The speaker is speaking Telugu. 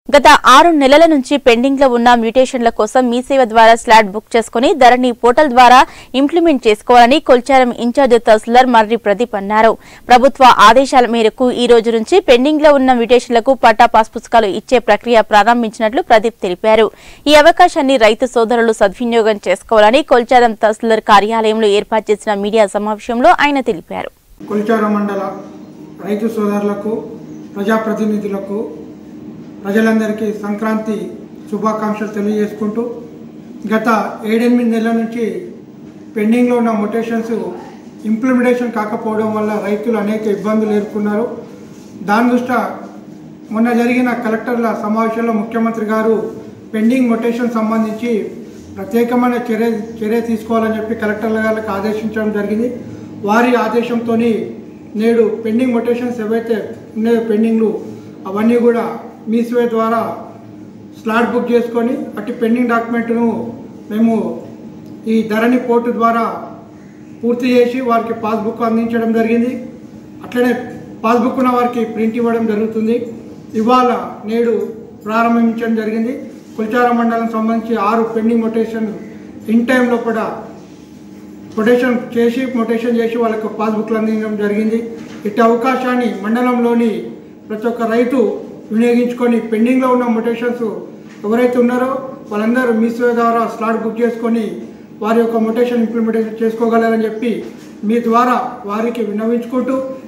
గత ఆరు నెలల నుంచి పెండింగ్ లో ఉన్న మ్యూటేషన్ల కోసం మీ సేవ ద్వారా స్లాట్ బుక్ చేసుకుని ధరణి పోర్టల్ ద్వారా ఇంప్లిమెంట్ చేసుకోవాలని కొల్చారం ఇన్ఛార్జ్ తహసీల్దార్ మర్రి ప్రదీప్ అన్నారు ప్రభుత్వ ఆదేశాల మేరకు ఈ రోజు నుంచి పెండింగ్ లో ఉన్న మ్యూటేషన్లకు పట్టా పాస్ పుస్తకాలు ఇచ్చే ప్రక్రియ ప్రారంభించినట్లు ప్రదీప్ తెలిపారు ఈ అవకాశాన్ని రైతు సోదరులు సద్వినియోగం చేసుకోవాలని కొల్చారం తహసీల్దార్ కార్యాలయంలో ఏర్పాటు చేసిన మీడియా సమావేశంలో ఆయన తెలిపారు కొలిచార మండల రైతు సోదరులకు ప్రజాప్రతినిధులకు ప్రజలందరికీ సంక్రాంతి శుభాకాంక్షలు తెలియజేసుకుంటూ గత ఏడెనిమిది నెలల నుంచి పెండింగ్లో ఉన్న మొటేషన్స్ ఇంప్లిమెంటేషన్ కాకపోవడం వల్ల రైతులు అనేక ఇబ్బందులు ఎదుర్కొన్నారు దాని దృష్ట్యా మొన్న జరిగిన కలెక్టర్ల సమావేశంలో ముఖ్యమంత్రి గారు పెండింగ్ మొటేషన్ సంబంధించి ప్రత్యేకమైన చర్య చర్య తీసుకోవాలని చెప్పి కలెక్టర్ల గారికి ఆదేశించడం జరిగింది వారి ఆదేశంతో నేడు పెండింగ్ మొటేషన్స్ ఏవైతే ఉన్నాయో పెండింగ్లు అవన్నీ కూడా మీ సేవ ద్వారా స్లాట్ బుక్ చేసుకొని అట్టి పెండింగ్ డాక్యుమెంట్ను మేము ఈ ధరణి పోర్టు ద్వారా పూర్తి చేసి వారికి పాస్బుక్ అందించడం జరిగింది అట్లనే పాస్బుక్ ఉన్న వారికి ప్రింట్ ఇవ్వడం జరుగుతుంది ఇవాళ నేడు ప్రారంభించడం జరిగింది కుల్చార మండలం సంబంధించి ఆరు పెండింగ్ మొటేషన్ ఇన్ టైంలో కూడా కొటేషన్ చేసి మొటేషన్ చేసి వాళ్ళకి పాస్బుక్లు అందించడం జరిగింది ఇట్టి అవకాశాన్ని మండలంలోని ప్రతి ఒక్క రైతు వినియోగించుకొని పెండింగ్లో ఉన్న మొటేషన్స్ ఎవరైతే ఉన్నారో వాళ్ళందరూ మీ సేవ ద్వారా స్లాట్ బుక్ చేసుకొని వారి యొక్క మొటేషన్ ఇంప్లిమెంటేషన్ చేసుకోగలరని చెప్పి మీ ద్వారా వారికి విన్నవించుకుంటూ